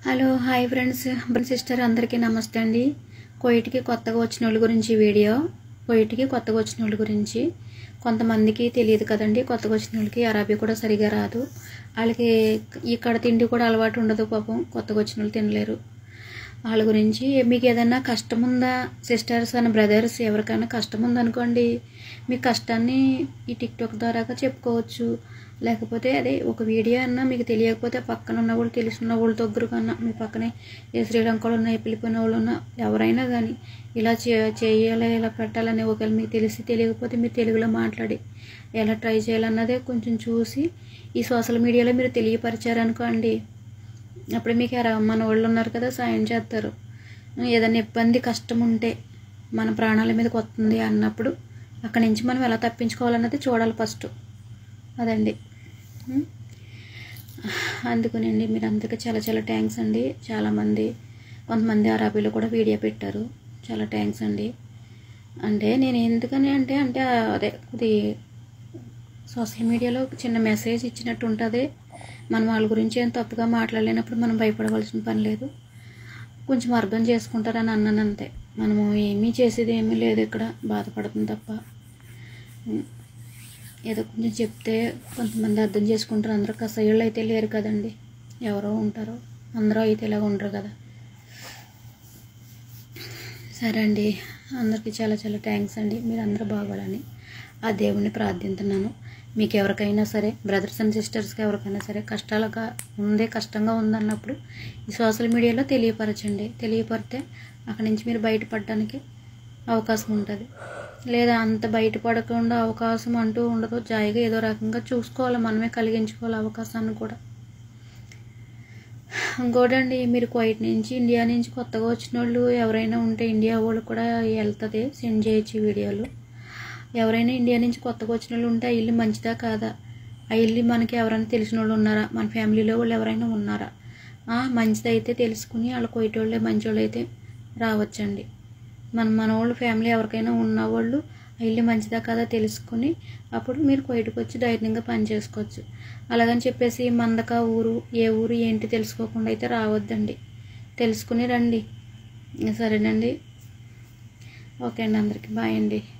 Hello hi friends brother sister అందరికీ నమస్తే అండి కోయిట్కి కొత్తగా వచ్చిన వాళ్ళ గురించి ఈ వీడియో కోయిట్కి కొత్తగా వచ్చిన వాళ్ళ గురించి కొంతమందికి తెలియదు కదండి కొత్తగా వచ్చిన వాళ్ళకి అరబీ కూడా సరిగా రాదు వాళ్ళకి ఇక్కడ తిండి కూడా అలవాటు ఉండదు పాపం కొత్తగా వచ్చిన వాళ్ళు తినలేరు వాళ్ళ గురించి మీకు ఏదైనా కష్టం ఉందా సిస్టర్స్ అండ్ బ్రదర్స్ ఎవరికైనా కష్టం ఉందనుకోండి మీ కష్టాన్ని ఈ టిక్టాక్ ద్వారాగా చెప్పుకోవచ్చు లేకపోతే అదే ఒక వీడియో అన్నా మీకు తెలియకపోతే పక్కన ఉన్న వాళ్ళు తెలుసున్న వాళ్ళ దగ్గర కన్నా మీ పక్కనే ఏ శ్రీలంకలో ఉన్న ఏ వెళ్ళిపోయిన వాళ్ళు ఉన్నా ఎవరైనా కానీ ఇలా చే చేయాలి ఇలా పెట్టాలని ఒకవేళ మీకు తెలిసి తెలియకపోతే మీరు తెలుగులో మాట్లాడి ఎలా ట్రై చేయాలన్నదే కొంచెం చూసి ఈ సోషల్ మీడియాలో మీరు తెలియపరిచారనుకోండి అప్పుడు మీకు ఎర- మన వాళ్ళు ఉన్నారు కదా సాయం చేస్తారు ఏదైనా ఇబ్బంది కష్టం ఉంటే మన ప్రాణాల మీదకి వస్తుంది అన్నప్పుడు అక్కడి నుంచి మనం ఎలా తప్పించుకోవాలన్నది చూడాలి ఫస్ట్ అదండి ఉం? అందుకునండి మీరు అందరికీ చాలా చాలా థ్యాంక్స్ అండి చాలామంది కొంతమంది అరబీలో కూడా వీడియో పెట్టారు చాలా థ్యాంక్స్ అండి అంటే నేను ఎందుకని అంటే అంటే అదే ఇది సోషల్ మీడియాలో ఒక చిన్న మెసేజ్ ఇచ్చినట్టు ఉంటుంది మనం వాళ్ళ గురించి ఏం తప్పుగా మాట్లాడలేనప్పుడు మనం భయపడవలసిన పని లేదు కొంచెం అర్థం చేసుకుంటారని అన్నాను అంతే మనము ఏమీ చేసేది ఏమీ లేదు ఇక్కడ బాధపడుతుంది తప్ప ఉం. ఏదో కొంచెం చెప్తే కొంతమంది అర్థం చేసుకుంటారు అందరూ కసయ్యళ్ళు అయితే లేరు కదండి ఎవరో ఉంటారో అందరూ అయితే ఇలాగ ఉండరు కదా సరే అండి అందరికీ చాలా చాలా థ్యాంక్స్ అండి మీరు అందరూ బాగోవాలని ఆ దేవుణ్ణి ప్రార్థిస్తున్నాను మీకు ఎవరికైనా సరే బ్రదర్స్ అండ్ సిస్టర్స్కి ఎవరికైనా సరే కష్టాలుగా ఉందే కష్టంగా ఉందన్నప్పుడు ఈ సోషల్ మీడియాలో తెలియపరచండి తెలియపరితే అక్కడి నుంచి మీరు బయటపడడానికి అవకాశం ఉంటుంది లేదా అంత బయటపడకుండా అవకాశం అంటూ ఉండదు జాయిగా ఏదో రకంగా చూసుకోవాలి మనమే కలిగించుకోవాలి అవకాశాన్ని కూడా ఇంకోటండి మీరు కువైట్ నుంచి ఇండియా నుంచి కొత్తగా వచ్చిన వాళ్ళు ఎవరైనా ఉంటే ఇండియా వాళ్ళు కూడా వెళ్తుంది సెండ్ చేయొచ్చు ఈ వీడియోలు ఎవరైనా ఇండియా నుంచి కొత్తగా వచ్చిన వాళ్ళు ఉంటే ఆ ఇల్లు మంచిదా కాదా ఆ ఇల్లు మనకి ఎవరైనా తెలిసిన వాళ్ళు ఉన్నారా మన ఫ్యామిలీలో వాళ్ళు ఎవరైనా ఉన్నారా ఆ, మంచిదైతే తెలుసుకుని వాళ్ళ కువైట్ వాళ్ళే మంచి వాళ్ళు అయితే రావచ్చండి మన మన వాళ్ళు ఫ్యామిలీ ఎవరికైనా ఉన్న వాళ్ళు ఆ ఇల్లు మంచిదా కదా తెలుసుకుని అప్పుడు మీరు బయటకు వచ్చి ధైర్యంగా పని చేసుకోవచ్చు అలాగని చెప్పేసి మందక ఊరు ఏ ఊరు ఏంటి తెలుసుకోకుండా అయితే రావద్దండి తెలుసుకుని రండి సరేనండి ఓకే అండి అందరికీ బాయ్ అండి